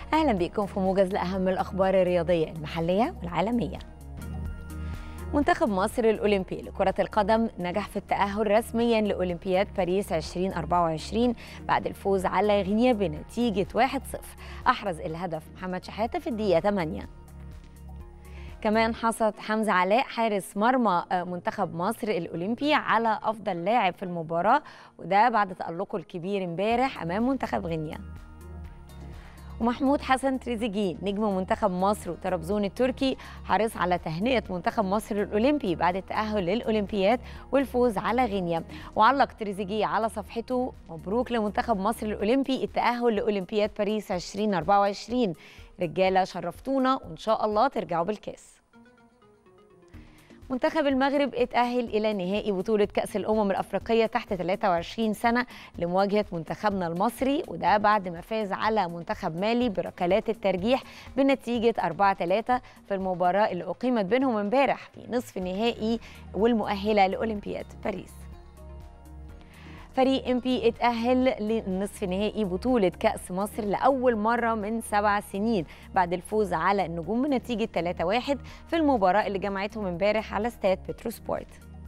أهلا بكم في موجز لأهم الأخبار الرياضية المحلية والعالمية منتخب مصر الأولمبي لكرة القدم نجح في التأهل رسميا لأولمبياد باريس 2024 بعد الفوز على غينيا بنتيجة 1-0 أحرز الهدف محمد شحاتة في الدقيقة 8 كمان حصد حمزة علاء حارس مرمى منتخب مصر الأولمبي على أفضل لاعب في المباراة وده بعد تألقه الكبير امبارح أمام منتخب غينيا ومحمود حسن تريزيجيه نجم منتخب مصر وطرابزون التركي حرص على تهنئة منتخب مصر الأولمبي بعد التأهل للأولمبياد والفوز على غينيا وعلق تريزيجيه على صفحته مبروك لمنتخب مصر الأولمبي التأهل لأولمبياد باريس 2024 رجالة شرفتونا وإن شاء الله ترجعوا بالكاس منتخب المغرب اتأهل إلى نهائي بطولة كأس الأمم الأفريقية تحت 23 سنة لمواجهة منتخبنا المصري وده بعد ما فاز على منتخب مالي بركلات الترجيح بنتيجة 4-3 في المباراة اللي أقيمت بينهم امبارح في نصف نهائي والمؤهلة لأولمبياد باريس فريق ام بي اتأهل لنصف نهائي بطولة كأس مصر لأول مرة من سبع سنين بعد الفوز على النجوم بنتيجة 3-1 في المباراة اللي جمعتهم امبارح على استاد بترو سبورت.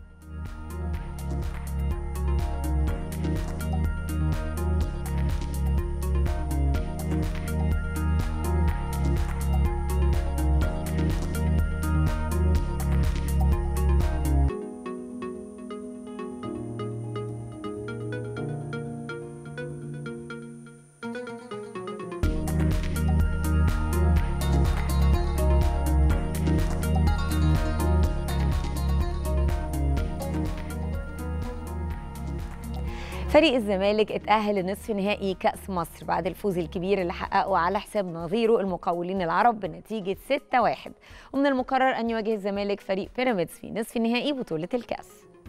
فريق الزمالك اتأهل لنصف نهائي كأس مصر بعد الفوز الكبير اللي حققه على حساب نظيره المقاولين العرب بنتيجة 6-1 ومن المقرر أن يواجه الزمالك فريق بيراميدز في نصف نهائي بطولة الكأس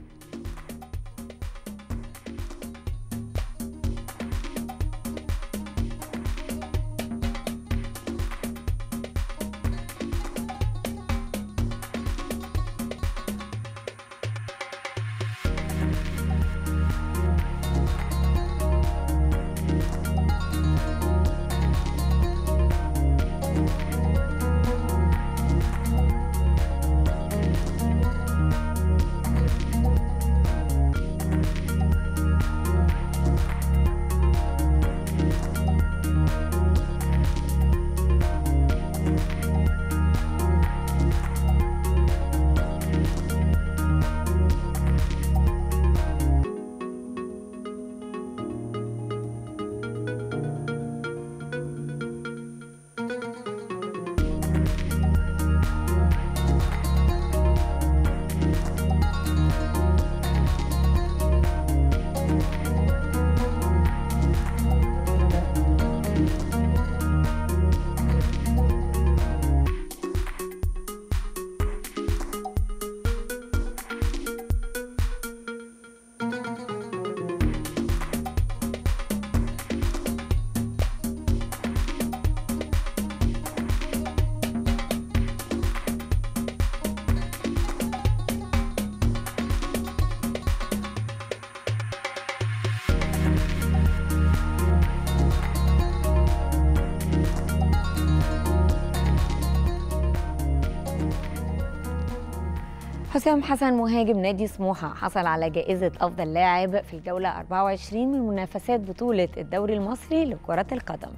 حسام حسن مهاجم نادي سموحة حصل على جائزة أفضل لاعب في الجولة 24 من منافسات بطولة الدوري المصري لكرة القدم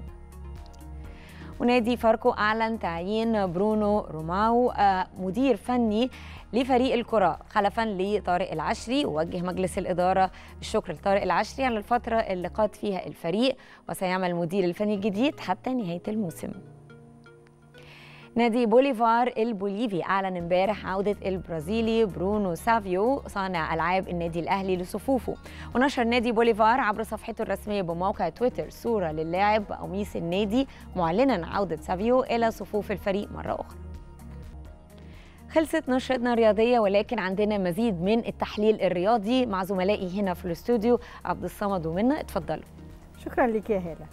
ونادي فاركو أعلن تعيين برونو روماو مدير فني لفريق الكرة خلفا لطارق العشري ووجه مجلس الإدارة الشكر لطارق العشري على الفترة اللي قاد فيها الفريق وسيعمل المدير الفني الجديد حتى نهاية الموسم نادي بوليفار البوليفي اعلن امبارح عوده البرازيلي برونو سافيو صانع العاب النادي الاهلي لصفوفه ونشر نادي بوليفار عبر صفحته الرسميه بموقع تويتر صوره للاعب بقميص النادي معلنا عوده سافيو الى صفوف الفريق مره اخرى خلصت نشرتنا الرياضيه ولكن عندنا مزيد من التحليل الرياضي مع زملائي هنا في الاستوديو عبد الصمد ومنى اتفضلوا شكرا لك يا هاله